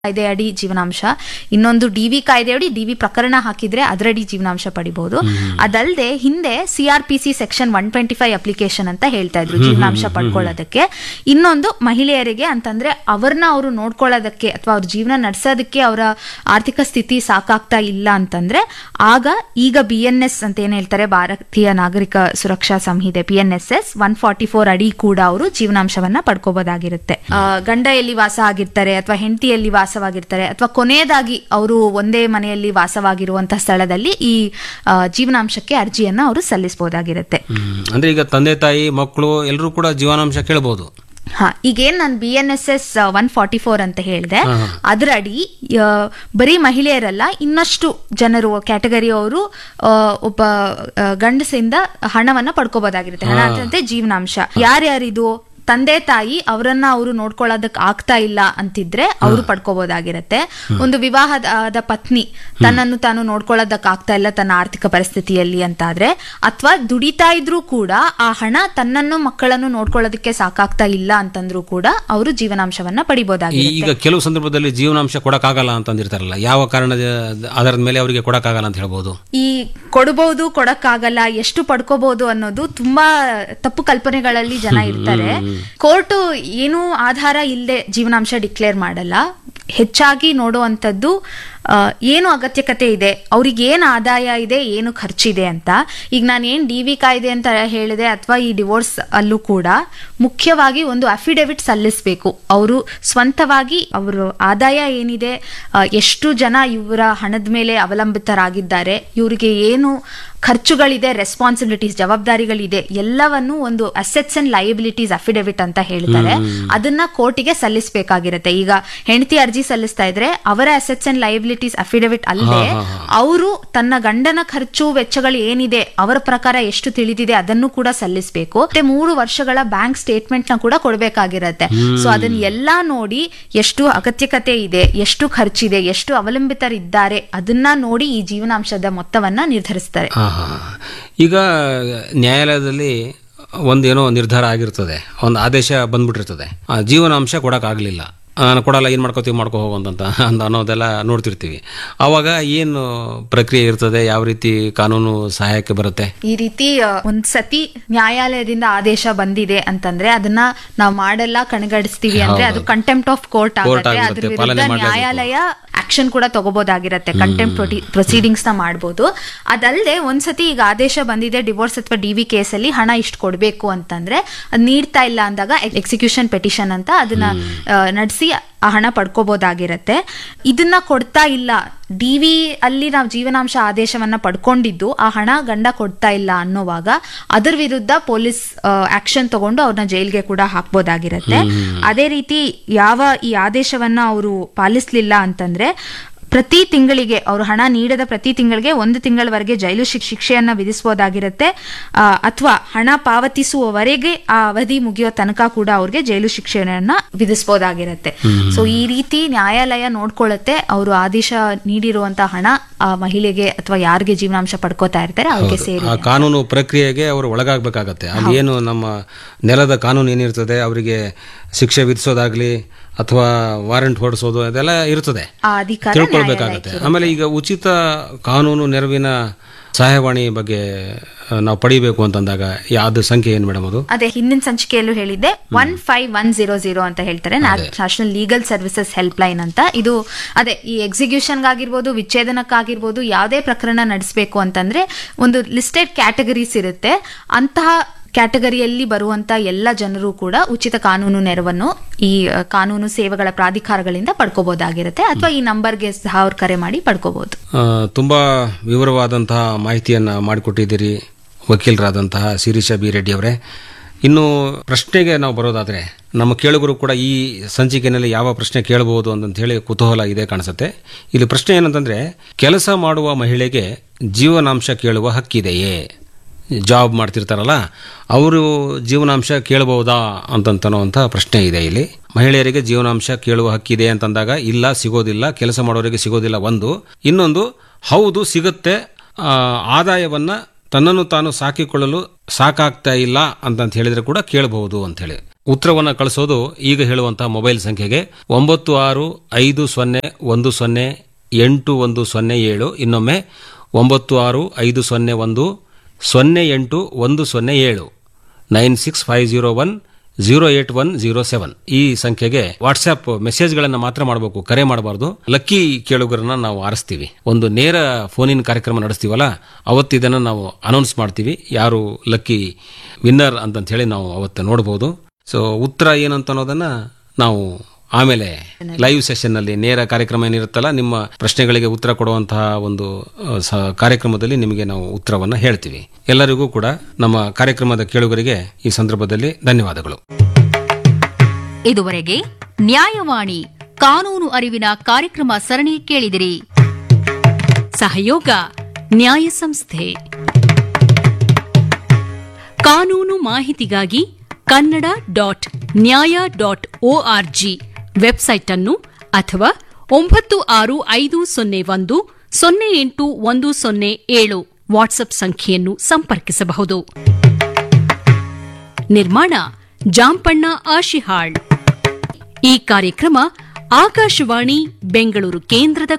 ಕಾಯ್ದೆ ಅಡಿ ಜೀವನಾಂಶ ಇನ್ನೊಂದು ಡಿ ವಿ ಕಾಯ್ದೆ ಅಡಿ ಡಿ ವಿ ಪ್ರಕರಣ ಹಾಕಿದ್ರೆ ಅದರಡಿ ಜೀವನಾಂಶ ಪಡಿಬಹುದು ಅದಲ್ಲದೆ ಹಿಂದೆ C R P C section one twenty five application ಅಂತ ಹೇಳ್ತಾ ಇದ್ರು ಜೀವನಾಂಶ ಪಡ್ಕೊಳ್ಳೋದಕ್ಕೆ ಇನ್ನೊಂದು ಮಹಿಳೆಯರಿಗೆ ಅಂತಂದ್ರೆ ಅವ್ರನ್ನ ಅವರು ನೋಡ್ಕೊಳ್ಳೋದಕ್ಕೆ ಅಥವಾ ಅವ್ರ ಜೀವನ ನಡೆಸೋದಕ್ಕೆ ಅವರ ಆರ್ಥಿಕ ಸ್ಥಿತಿ ಸಾಕಾಗ್ತಾ ಇಲ್ಲ ಅಂತಂದ್ರೆ ಆಗ ಈಗ ಬಿ ಎನ್ ಎಸ್ ಅಂತ ಏನ್ ಹೇಳ್ತಾರೆ ಭಾರತೀಯ Nagarik Suraksha Sanhita P N S S one forty four ಅಡಿ ಕೂಡ ಅವರು ಜೀವನಾಂಶವನ್ನ ಪಡ್ಕೋಬಹುದಾಗಿರುತ್ತೆ ಆ, ಗಂಡ ಎಲ್ಲಿ ವಾಸ ಆಗಿರ್ತಾರೆ ಅಥವಾ ಹೆಂಡತಿ ಎಲ್ಲಿ ವಾಸವಾಗಿರ್ತಾರೆ ಅಥವಾ ಕೊನೆಯದಾಗಿ ಅವರು ಒಂದೇ ಮನೆಯಲ್ಲಿ ವಾಸವಾಗಿರುವಂತಹ ಸ್ಥಳದಲ್ಲಿ ಈ ಆ, ಜೀವನಾಂಶಕ್ಕೆ ಅರ್ಜಿಯನ್ನ ಅವರು ಸಲ್ಲಿಸಬಹುದಾಗಿರುತ್ತೆ ಹ್ಮ್. ಅಂದ್ರೆ ಈಗ ತಂದೆ ತಾಯಿ ಮಕ್ಕಳು ಎಲ್ಲರೂ ಕೂಡ ಜೀವನಾಂಶ ಕೇಳಬಹುದು ಹಾ ಈಗೇನ್ ನಾನು B N S S one forty four ಅಂತ ಹೇಳಿದೆ ಅದರಡಿ ಆ, ಬರೀ ಮಹಿಳೆಯರಲ್ಲ ಇನ್ನಷ್ಟು ಜನರು ಕ್ಯಾಟಗರಿ ಅವರು ಒಬ್ಬ ಆ, ಗಂಡಸಿಂದ ಹಣವನ್ನ ಪಡ್ಕೋಬಹುದಾಗಿರುತ್ತೆ ಹಣ ಅಂತಂದ್ರೆ ಜೀವನಾಂಶ ಯಾರ್ಯಾರಿದು ತಂದೆ ತಾಯಿ ಅವರನ್ನ ಅವರು ನೋಡ್ಕೊಳ್ಳೋದಕ್ ಆಗ್ತಾ ಇಲ್ಲ ಅಂತಿದ್ರೆ ಅವರು ಪಡ್ಕೋಬಹುದಾಗಿರತ್ತೆ ಒಂದು ವಿವಾಹದ ಆದ ಪತ್ನಿ ತನ್ನನ್ನು ತಾನು ನೋಡ್ಕೊಳ್ಳೋದಕ್ ಆಗ್ತಾ ಇಲ್ಲ ತನ್ನ ಆರ್ಥಿಕ ಪರಿಸ್ಥಿತಿಯಲ್ಲಿ ಅಂತಾದ್ರೆ ಅಥವಾ ದುಡಿತಾ ಇದ್ರೂ ಕೂಡ ಆ ಹಣ ತನ್ನನ್ನು ಮಕ್ಕಳನ್ನು ನೋಡ್ಕೊಳ್ಳೋದಕ್ಕೆ ಸಾಕಾಗ್ತಾ ಇಲ್ಲ ಅಂತಂದ್ರೂ ಕೂಡ ಅವರು ಜೀವನಾಂಶವನ್ನ ಪಡಿಬಹುದಾಗಿರುತ್ತೆ ಈಗ ಕೆಲವು ಸಂದರ್ಭದಲ್ಲಿ ಜೀವನಾಂಶ ಕೊಡಕ್ಕಾಗಲ್ಲ ಅಂತಂದಿರ್ತಾರಲ್ಲ ಯಾವ ಕಾರಣದ ಆಧಾರದ ಮೇಲೆ ಅವರಿಗೆ ಕೊಡಕ್ಕಾಗಲ್ಲ ಅಂತ ಹೇಳ್ಬೋದು ಈ ಕೊಡಬಹುದು ಕೊಡಕ್ಕಾಗಲ್ಲ ಎಷ್ಟು ಪಡ್ಕೋಬಹುದು ಅನ್ನೋದು ತುಂಬಾ ತಪ್ಪು ಕಲ್ಪನೆಗಳಲ್ಲಿ ಜನ ಇರ್ತಾರೆ ಕೋರ್ಟು ಏನು ಆಧಾರ ಇಲ್ಲದೆ ಜೀವನಾಂಶ ಡಿಕ್ಲೇರ್ ಮಾಡಲ್ಲ ಹೆಚ್ಚಾಗಿ ನೋಡುವಂಥದ್ದು ಆ, ಏನು ಅಗತ್ಯಕತೆ ಇದೆ ಅವ್ರಿಗೆ ಏನು ಆದಾಯ ಇದೆ ಏನು ಖರ್ಚಿದೆ ಅಂತ ಈಗ ನಾನು ಏನು ಡಿ ವಿ ಕಾಯ್ದೆ ಅಂತ ಹೇಳಿದೆ ಅಥವಾ ಈ ಡಿವೋರ್ಸ್ ಅಲ್ಲೂ ಕೂಡ ಮುಖ್ಯವಾಗಿ ಒಂದು ಅಫಿಡವಿಟ್ ಸಲ್ಲಿಸಬೇಕು ಅವರು ಸ್ವಂತವಾಗಿ ಅವರು ಆದಾಯ ಏನಿದೆ ಆ, ಎಷ್ಟು ಜನ ಇವರ ಹಣದ ಮೇಲೆ ಅವಲಂಬಿತರಾಗಿದ್ದಾರೆ ಇವರಿಗೆ ಏನು ಖರ್ಚುಗಳಿದೆ ರೆಸ್ಪಾನ್ಸಿಬಿಲಿಟೀಸ್ ಜವಾಬ್ದಾರಿಗಳಿದೆ ಎಲ್ಲವನ್ನು ಒಂದು ಅಸೆಟ್ಸ್ ಅಂಡ್ ಲಯಬಿಲಿಟೀಸ್ ಅಫಿಡವಿಟ್ ಅಂತ ಹೇಳ್ತಾರೆ ಅದನ್ನ ಕೋರ್ಟಿಗೆ ಸಲ್ಲಿಸಬೇಕಾಗಿರುತ್ತೆ ಈಗ ಹೆಂಡತಿ ಅರ್ಜಿ ಸಲ್ಲಿಸ್ತಾ ಇದ್ರೆ ಅವರ ಅಸೆಟ್ಸ್ ಅಂಡ್ ಲಯಬಿಲಿಟೀಸ್ ಅಫಿಡವಿಟ್ ಅಲ್ಲದೆ ಅವರು ತನ್ನ ಗಂಡನ ಖರ್ಚು ವೆಚ್ಚಗಳು ಏನಿದೆ ಅವರ ಪ್ರಕಾರ ಎಷ್ಟು ತಿಳಿದಿದೆ ಅದನ್ನು ಕೂಡ ಸಲ್ಲಿಸಬೇಕು ಮತ್ತೆ ಮೂರು ವರ್ಷಗಳ ಬ್ಯಾಂಕ್ ಸ್ಟೇಟ್ಮೆಂಟ್ ನ ಕೂಡ ಕೊಡಬೇಕಾಗಿರತ್ತೆ ಸೊ ಅದನ್ನ ಎಲ್ಲಾ ನೋಡಿ ಎಷ್ಟು ಅಗತ್ಯಕತೆ ಇದೆ ಎಷ್ಟು ಖರ್ಚಿದೆ ಎಷ್ಟು ಅವಲಂಬಿತರಿದ್ದಾರೆ ಅದನ್ನ ನೋಡಿ ಈ ಜೀವನಾಂಶದ ಮೊತ್ತವನ್ನ ನಿರ್ಧರಿಸ್ತಾರೆ ಹಾ ಹಾ ಈಗ ನ್ಯಾಯಾಲಯದಲ್ಲಿ ಒಂದೇನೋ ನಿರ್ಧಾರ ಆಗಿರ್ತದೆ ಒಂದು ಆದೇಶ ಬಂದ್ಬಿಟ್ಟಿರ್ತದೆ ಆ ಜೀವನಾಂಶ ಕೊಡೋಕ್ಕಾಗಲಿಲ್ಲ ನಾನು ಕೊಡಲ್ಲ ಏನು ಮಾಡ್ಕೋತೀವಿ ಮಾಡ್ಕೊ ಹೋಗುವಂತ ಅಂತ ಅನ್ನೋದೆಲ್ಲ ನೋಡ್ತಿರ್ತೀವಿ ಆವಾಗ ಏನು ಪ್ರಕ್ರಿಯೆ ಇರ್ತದೆ ಯಾವ ರೀತಿ ಕಾನೂನು ಸಹಾಯಕ್ಕೆ ಬರುತ್ತೆ ಈ ರೀತಿ ಆ, ಒಂದ್ ಸತಿ ನ್ಯಾಯಾಲಯದಿಂದ ಆದೇಶ ಬಂದಿದೆ ಅಂತಂದ್ರೆ ಅದನ್ನ ನಾವು ಮಾಡಲ್ಲ ಕಣಗಡಿಸ್ತೀವಿ ಅಂದ್ರೆ ಅದು ಕಂಟೆಂಪ್ಟ್ ಆಫ್ ಕೋರ್ಟ್ ಆಗುತ್ತೆ ಆಗುತ್ತೆ, ಅದ್ರ ಪಾಲನೆ ವಿರುದ್ಧ ಮಾಡ್ಲೇಬೇಕು. ನ್ಯಾಯಾಲಯ ಆಕ್ಷನ್ ಕೂಡ ತಗೋಬಹುದಾಗಿರತ್ತೆ ಕಂಟೆಂಪ್ಟ್ ಪ್ರೊಸೀಡಿಂಗ್ಸ್ ನ ಮಾಡಬಹುದು ಅದಲ್ಲದೆ ಒಂದ್ಸತಿ ಈಗ ಆದೇಶ ಬಂದಿದೆ ಡಿವೋರ್ಸ್ ಅಥವಾ ಡಿ ವಿ ಕೇಸಲ್ಲಿ ಹಣ ಇಷ್ಟು ಕೊಡ್ಬೇಕು ಅಂತಂದ್ರೆ ಅದ್ ನೀಡ್ತಾ ಇಲ್ಲ ಅಂದಾಗ ಎಕ್ಸಿಕ್ಯೂಷನ್ ಪೆಟಿಷನ್ ಅಂತ ಅದನ್ನ ನಡೆಸಿ ಆ ಹಣ ಪಡ್ಕೋಬಹುದಾಗಿರತ್ತೆ ಇದನ್ನ ಕೊಡ್ತಾ ಇಲ್ಲ ಡಿ ವಿ ಅಲ್ಲಿ ನಾವು ಜೀವನಾಂಶ ಆದೇಶವನ್ನ ಪಡ್ಕೊಂಡಿದ್ದು ಆ ಹಣ ಗಂಡ ಕೊಡ್ತಾ ಇಲ್ಲ ಅನ್ನೋವಾಗ ಅದರ ವಿರುದ್ಧ ಪೊಲೀಸ್ ಆಕ್ಷನ್ ತಗೊಂಡು ಅವ್ರನ್ನ ಜೈಲ್ಗೆ ಕೂಡ ಹಾಕ್ಬೋದಾಗಿರತ್ತೆ ಅದೇ ರೀತಿ ಯಾವ ಈ ಆದೇಶವನ್ನ ಅವರು ಪಾಲಿಸ್ಲಿಲ್ಲ ಅಂತಂದ್ರೆ ಪ್ರತಿ ತಿಂಗಳಿಗೆ ಅವರು ಹಣ ನೀಡದ ಪ್ರತಿ ತಿಂಗಳಿಗೆ ಒಂದು ತಿಂಗಳವರೆಗೆ ಜೈಲು ಶಿಕ್- ಶಿಕ್ಷೆಯನ್ನ ವಿಧಿಸಬಹುದಾಗಿರುತ್ತೆ ಅಥವಾ ಹಣ ಪಾವತಿಸುವವರೆಗೆ ಆ ಅವಧಿ ಮುಗಿಯೋ ತನಕ ಕೂಡ ಅವ್ರಿಗೆ ಜೈಲು ಶಿಕ್ಷೆಯನ್ನ ವಿಧಿಸಬಹುದಾಗಿರುತ್ತೆ ಸೊ ಈ ರೀತಿ ನ್ಯಾಯಾಲಯ ನೋಡ್ಕೊಳ್ಳುತ್ತೆ ಅವರು ಆದೇಶ ನೀಡಿರುವಂತಹ ಹಣ ಆ ಮಹಿಳೆಗೆ ಅಥವಾ ಯಾರಿಗೆ ಜೀವನಾಂಶ ಪಡ್ಕೋತಾ ಇರ್ತಾರೆ ಅವ್ರಿಗೆ ಸೇರಿ ಆ ಕಾನೂನು ಪ್ರಕ್ರಿಯೆಗೆ ಅವರು ಒಳಗಾಗಬೇಕಾಗತ್ತೆ ಅಲ್ಲಿ ಏನು ನಮ್ಮ ನೆಲದ ಕಾನೂನು ಏನಿರ್ತದೆ ಅವರಿಗೆ ಶಿಕ್ಷೆ ವಿಧಿಸೋದಾಗ್ಲಿ ಅಥವಾ ವಾರೆಂಟ್ ಹೊರಡಿಸೋದು ಅದೆಲ್ಲ ಇರ್ತದೆ ಆ ಅಧಿಕಾರ ತಿಳ್ಕೊಳ್ಬೇಕಾಗತ್ತೆ ಆಮೇಲೆ ಈಗ ಉಚಿತ ಕಾನೂನು ನೆರವಿನ ಸಹಾಯವಾಣಿ ಬಗ್ಗೆ ಆ, ನಾವು ಪಡಿಬೇಕು ಅಂತಂದಾಗ ಯಾವ್ದು ಸಂಖ್ಯೆ ಏನು ಮೇಡಮ್ ಅದು ಅದೇ ಹಿಂದಿನ ಸಂಚಿಕೆಯಲ್ಲೂ ಹೇಳಿದ್ದೆ one five one zero zero ಅಂತ ಹೇಳ್ತಾರೆ national legal services helpline ಅಂತ ಇದು ಅದೇ ಈ ಎಕ್ಸಿಕ್ಯೂಷನ್ಗಾಗಿರ್ಬೋದು ವಿಚ್ಛೇದನಕ್ಕಾಗಿರ್ಬೋದು ಯಾವುದೇ ಪ್ರಕರಣ ನಡೆಸಬೇಕು ಅಂತಂದ್ರೆ ಒಂದು ಲಿಸ್ಟೆಡ್ ಕ್ಯಾಟಗರೀಸ್ ಇರುತ್ತೆ ಅಂತಹ ಕ್ಯಾಟಗರಿಯಲ್ಲಿ ಬರುವಂತ ಎಲ್ಲ ಜನರು ಕೂಡ ಉಚಿತ ಕಾನೂನು ನೆರವನ್ನು ಈ ಅ, ಕಾನೂನು ಸೇವೆಗಳ ಪ್ರಾಧಿಕಾರಗಳಿಂದ ಪಡ್ಕೋಬಹುದಾಗಿರುತ್ತೆ ಅಥವಾ ಈ ನಂಬರ್ಗೆ ಸಹ ಅವ್ರು ಕರೆ ಮಾಡಿ ಪಡ್ಕೋಬಹುದು ಆ, ತುಂಬಾ ವಿವರವಾದಂತಹ ಮಾಹಿತಿಯನ್ನ ಮಾಡಿಕೊಟ್ಟಿದ್ದೀರಿ ವಕೀಲರಾದಂತಹ ಶಿರೀಷ ಬಿ ರೆಡ್ಡಿ ಅವರೇ ಇನ್ನು ಪ್ರಶ್ನೆಗೆ ನಾವು ಬರೋದಾದ್ರೆ ನಮ್ಮ ಕೇಳುಗರು ಕೂಡ ಈ ಸಂಚಿಕೆಯಲ್ಲಿ ಯಾವ ಪ್ರಶ್ನೆ ಕೇಳಬಹುದು ಅಂತ ಹೇಳಿ ಕುತೂಹಲ ಇದೆ ಕಾಣಿಸುತ್ತೆ ಇಲ್ಲಿ ಪ್ರಶ್ನೆ ಏನಂತಂದ್ರೆ ಕೆಲಸ ಮಾಡುವ ಮಹಿಳೆಗೆ ಜೀವನಾಂಶ ಕೇಳುವ ಹಕ್ಕಿದೆಯೇ ಜಾಬ್ ಮಾಡ್ತಿರ್ತಾರಲ್ಲ ಅವರು ಜೀವನಾಂಶ ಕೇಳಬಹುದಾ ಅಂತಂತನ್ನುವಂಥ ಪ್ರಶ್ನೆ ಇದೆ ಇಲ್ಲಿ ಮಹಿಳೆಯರಿಗೆ ಜೀವನಾಂಶ ಕೇಳುವ ಹಕ್ಕಿದೆ ಅಂತಂದಾಗ ಇಲ್ಲ ಸಿಗೋದಿಲ್ಲ ಕೆಲಸ ಮಾಡೋರಿಗೆ ಸಿಗೋದಿಲ್ಲ ಒಂದು ಇನ್ನೊಂದು ಹೌದು ಸಿಗುತ್ತೆ ಆ, ಆದಾಯವನ್ನ ತನ್ನನ್ನು ತಾನು ಸಾಕಿಕೊಳ್ಳಲು ಸಾಕಾಗ್ತಾ ಇಲ್ಲ ಅಂತಂತ ಹೇಳಿದ್ರೆ ಕೂಡ ಕೇಳಬಹುದು ಅಂತ ಹೇಳಿ ಉತ್ತರವನ್ನು ಕಳಿಸೋದು ಈಗ ಹೇಳುವಂತಹ ಮೊಬೈಲ್ ಸಂಖ್ಯೆಗೆ ಒಂಬತ್ತು ಆರು ಐದು ಸೊನ್ನೆ ಒಂದು ಸೊನ್ನೆ ಎಂಟು ಒಂದು ಸೊನ್ನೆ ಏಳು ಇನ್ನೊಮ್ಮೆ ಒಂಬತ್ತು ಆರು ಐದು ಸೊನ್ನೆ ಒಂದು ಸೊನ್ನೆ ಎಂಟು ಒಂದು ಸೊನ್ನೆ ಏಳು nine six five zero one zero eight one zero seven ಈ ಸಂಖ್ಯೆಗೆ ವಾಟ್ಸ್ಆಪ್ ಮೆಸೇಜ್ಗಳನ್ನು ಮಾತ್ರ ಮಾಡಬೇಕು ಕರೆ ಮಾಡಬಾರ್ದು ಲಕ್ಕಿ ಕೇಳುಗರನ್ನ ನಾವು ಆರಿಸ್ತೀವಿ ಒಂದು ನೇರ ಫೋನಿನ ಕಾರ್ಯಕ್ರಮ ನಡೆಸ್ತೀವಲ್ಲ ಅವತ್ತು ಇದನ್ನು ನಾವು ಅನೌನ್ಸ್ ಮಾಡ್ತೀವಿ ಯಾರು ಲಕ್ಕಿ ವಿನ್ನರ್ ಅಂತಂತ ಹೇಳಿ ನಾವು ಅವತ್ತು ನೋಡಬಹುದು ಸೊ ಉತ್ತರ ಏನಂತ ಅನ್ನೋದನ್ನ ನಾವು ಆಮೇಲೆ ಲೈವ್ ಸೆಷನ್ ನಲ್ಲಿ ನೇರ ಕಾರ್ಯಕ್ರಮ ಏನಿರುತ್ತಲ್ಲ ನಿಮ್ಮ ಪ್ರಶ್ನೆಗಳಿಗೆ ಉತ್ತರ ಕೊಡುವಂತಹ ಒಂದು ಅಹ್, ಸ- ಕಾರ್ಯಕ್ರಮದಲ್ಲಿ ನಿಮಗೆ ನಾವು ಉತ್ತರವನ್ನ ಹೇಳ್ತೀವಿ ಎಲ್ಲರಿಗೂ ಕೂಡ ನಮ್ಮ ಕಾರ್ಯಕ್ರಮದ ಕೇಳುಗರಿಗೆ ಈ ಸಂದರ್ಭದಲ್ಲಿ ಧನ್ಯವಾದಗಳು ಇದುವರೆಗೆ ನ್ಯಾಯವಾಣಿ ಕಾನೂನು ಅರಿವಿನ ಕಾರ್ಯಕ್ರಮ ಸರಣಿ ಕೇಳಿದಿರಿ ಸಹಯೋಗ ನ್ಯಾಯ ಸಂಸ್ಥೆ ಕಾನೂನು ಮಾಹಿತಿಗಾಗಿ Kannada dot Nyaya dot O R G website ಅನ್ನು ಅಥವಾ ಒಂಬತ್ತು ಆರು ಐದು ಸೊನ್ನೆ ಒಂದು ಸೊನ್ನೆ ಎಂಟು ಒಂದು ಸೊನ್ನೆ ಏಳು ವಾಟ್ಸ್ಆಪ್ ಸಂಖ್ಯೆಯನ್ನು ಸಂಪರ್ಕಿಸಬಹುದು ನಿರ್ಮಾಣ ಜಾಂಪಣ್ಣ ಆಶಿಹಾಳ್ ಈ ಕಾರ್ಯಕ್ರಮ ಆಕಾಶವಾಣಿ ಬೆಂಗಳೂರು ಕೇಂದ್ರದ